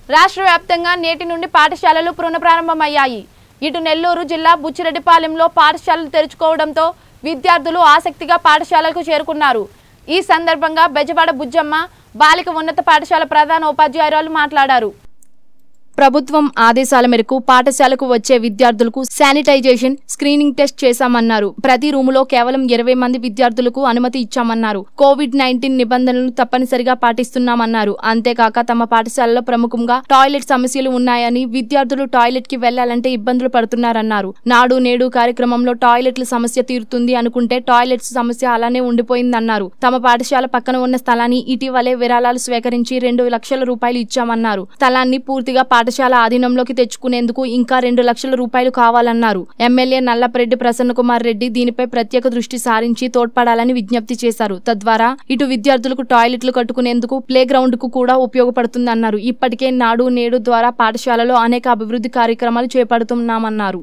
రాష్ట్ర వ్యాప్తంగా నేటి నుండి పాఠశాలలు పునఃప్రారంభమయ్యాయి ఇటు నెల్లూరు జిల్లా బుచ్చిరెడ్డిపాలెంలో పాఠశాలలు తెరుచుకోవడంతో విద్యార్థులు ఆసక్తిగా పాఠశాలకు చేరుకున్నారు ఈ సందర్భంగా బెజవాడ బుజ్జమ్మ బాలిక ఉన్నత పాఠశాల ప్రధాన ఉపాధ్యాయురాలు మాట్లాడారు ప్రభుత్వం ఆదేశాల మేరకు పాఠశాలకు వచ్చే విద్యార్థులకు శానిటైజేషన్ స్క్రీనింగ్ టెస్ట్ చేశామన్నారు ప్రతి రూములో కేవలం ఇరవై మంది విద్యార్థులకు అనుమతి ఇచ్చామన్నారు కోవిడ్ నైన్టీన్ నిబంధనలను తప్పనిసరిగా పాటిస్తున్నామన్నారు అంతేకాక తమ పాఠశాలలో ప్రముఖంగా టాయిలెట్ సమస్యలు ఉన్నాయని విద్యార్థులు టాయిలెట్ కి వెళ్లాలంటే ఇబ్బందులు పడుతున్నారన్నారు నాడు నేడు కార్యక్రమంలో టాయిలెట్ల సమస్య తీరుతుంది అనుకుంటే టాయిలెట్స్ సమస్య అలానే ఉండిపోయిందన్నారు తమ పాఠశాల పక్కన ఉన్న స్థలాన్ని ఇటీవలే విరాళాలు స్వీకరించి రెండు లక్షల రూపాయలు ఇచ్చామన్నారు స్థలాన్ని పూర్తిగా పాఠశాల ఆధీనంలోకి తెచ్చుకునేందుకు ఇంకా రెండు లక్షల రూపాయలు కావాలన్నారు ఎమ్మెల్యే నల్లపరెడ్డి ప్రసన్న కుమార్ రెడ్డి దీనిపై ప్రత్యేక దృష్టి సారించి తోడ్పడాలని విజ్ఞప్తి చేశారు తద్వారా ఇటు విద్యార్థులకు టాయిలెట్లు కట్టుకునేందుకు ప్లే గ్రౌండ్ కు కూడా ఉపయోగపడుతుందన్నారు ఇప్పటికే నాడు నేడు ద్వారా పాఠశాలలో అనేక అభివృద్ధి కార్యక్రమాలు చేపడుతున్నామన్నారు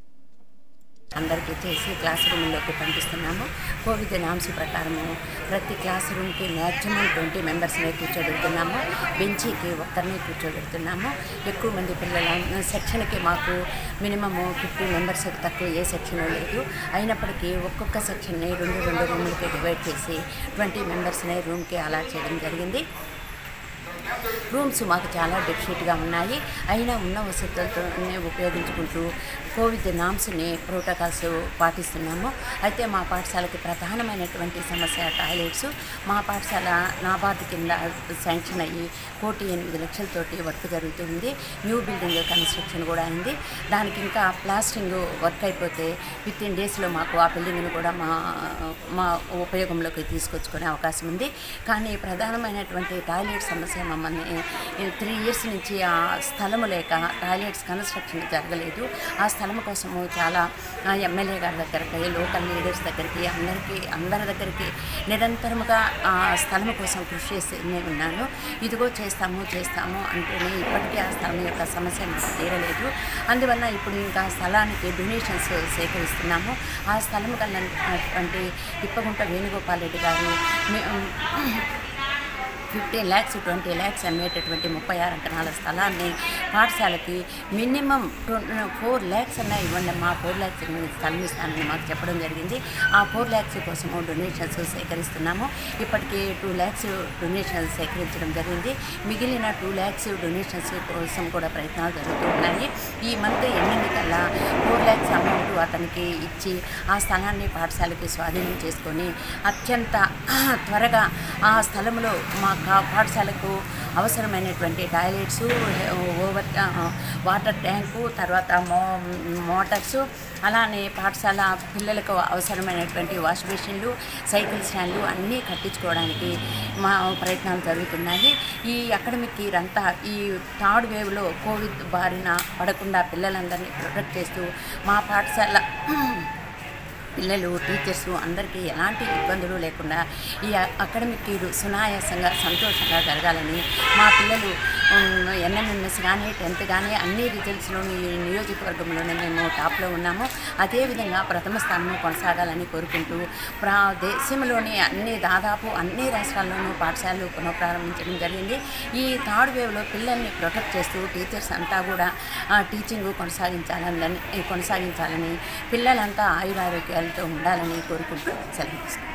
అందరికీ చేసి క్లాస్ రూమ్లోకి పంపిస్తున్నాము కోవిడ్ నామ్స్ ప్రకారము ప్రతి క్లాస్ రూమ్కి మ్యాక్సిమం ట్వంటీ మెంబర్స్ని కూర్చోబెడుతున్నాము బెంచీకి ఒక్కరిని కూర్చోబెడుతున్నాము ఎక్కువ మంది పిల్లల సెక్షన్కి మాకు మినిమము ఫిఫ్టీ మెంబర్స్ తక్కువ ఏ సెక్షన్ లేదు అయినప్పటికీ ఒక్కొక్క సెక్షన్ని రెండు రెండు రూములకి డివైడ్ చేసి ట్వంటీ మెంబర్స్ని రూమ్కి అలాట్ చేయడం జరిగింది రూమ్స్ మాకు చాలా డెఫిషియట్గా ఉన్నాయి అయినా ఉన్న వసతులతోనే ఉపయోగించుకుంటూ కోవిడ్ నామ్స్ని ప్రోటోకాల్స్ పాటిస్తున్నాము అయితే మా పాఠశాలకి ప్రధానమైనటువంటి సమస్య టాయిలెట్స్ మా పాఠశాల నాబార్డు కింద శాంక్షన్ అయ్యి కోటి ఎనిమిది లక్షలతోటి వర్క్ జరుగుతుంది న్యూ బిల్డింగ్ కన్స్ట్రక్షన్ కూడా అయింది దానికి ఇంకా ప్లాస్టింగ్ వర్క్ అయిపోతే విత్ ఇన్ డేస్లో మాకు ఆ బిల్డింగ్ను కూడా మా మా ఉపయోగంలోకి తీసుకొచ్చుకునే అవకాశం ఉంది కానీ ప్రధానమైనటువంటి టాయిలెట్ సమస్య మమ్మల్ని త్రీ ఇయర్స్ నుంచి ఆ స్థలము లేక టాయిలెట్స్ కన్స్ట్రక్షన్ జరగలేదు ఆ స్థలం కోసము చాలా ఆ, ఎమ్మెల్యే గారి దగ్గరికి లోకల్ లీడర్స్ దగ్గరికి అందరికీ అందరి దగ్గరికి నిరంతరముగా ఆ స్థలం కోసం కృషి చేసి నేను ఉన్నాను ఇదిగో చేస్తాము చేస్తాము అంటేనే ఇప్పటికీ ఆ స్థలం యొక్క సమస్య మాకు తీరలేదు అందువల్ల ఇప్పుడు ఇంకా స్థలానికి డొనేషన్స్ సేకరిస్తున్నాము ఆ స్థలం కన్నటువంటి ఇప్పగుంట వేణుగోపాల్ రెడ్డి గారు మీ- ఫిఫ్టీన్ ల్యాక్స్ ట్వంటీ ల్యాక్స్ అమ్మేటటువంటి ముప్పై ఆరు ఎకరాల స్థలాన్ని పాఠశాలకి మినిమం ఫోర్ ల్యాక్స్ అన్నా ఇవ్వండి మా ఫోర్ ల్యాక్స్ స్థలం ఇస్తానని మాకు చెప్పడం జరిగింది ఆ ఫోర్ ల్యాక్స్ కోసము డొనేషన్స్ సేకరిస్తున్నాము ఇప్పటికీ టూ ల్యాక్స్ డొనేషన్స్ సేకరించడం జరిగింది మిగిలిన టూ ల్యాక్స్ డొనేషన్స్ కోసం కూడా ప్రయత్నాలు జరుగుతూ ఉన్నాయి ఈ మంత్ ఎండింగ్ కల్లా ఫోర్ ల్యాక్స్ అమౌంట్ అతనికి ఇచ్చి ఆ స్థలాన్ని పాఠశాలకి స్వాధీనం చేసుకొని అత్యంత త్వరగా ఆ స్థలంలో మా కా- పాఠశాలకు అవసరమైనటువంటి టాయిలెట్స్ ఓవర్ వాటర్ ట్యాంకు తర్వాత మో మోటార్స్ అలానే పాఠశాల పిల్లలకు అవసరమైనటువంటి వాష్ బేసిన్లు సైకిల్ స్టాండ్లు అన్నీ కట్టించుకోవడానికి మా ప్రయత్నాలు జరుగుతున్నాయి ఈ అకాడమిక్ ఇయర్ అంతా ఈ థర్డ్ వేవ్లో కోవిడ్ బారిన పడకుండా పిల్లలందరినీ ప్రొటెక్ట్ చేస్తూ మా పాఠశాల పిల్లలు టీచర్స్ అందరికీ ఎలాంటి ఇబ్బందులు లేకుండా ఈ అకాడమిక్ ఇయర్ సునాయాసంగా సంతోషంగా జరగాలని మా పిల్లలు ఎన్ఎంఎంఎస్ కానీ టెన్త్ కానీ అన్ని రిజల్ట్స్లోని ఈ నియోజకవర్గంలోనే మేము టాప్లో ఉన్నాము అదేవిధంగా ప్రథమ స్థానం కొనసాగాలని కోరుకుంటూ ప్రా దేశంలోని అన్ని దాదాపు అన్ని రాష్ట్రాల్లోనూ పాఠశాలలు పునఃప్రారంభించడం జరిగింది ఈ థర్డ్ వేవ్లో పిల్లల్ని ప్రొటెక్ట్ చేస్తూ టీచర్స్ అంతా కూడా టీచింగ్ కొనసాగించాలని కొనసాగించాలని పిల్లలంతా ఆయురారోగ్యాలతో ఉండాలని కోరుకుంటూ సెలవు తీసుకుంటాను.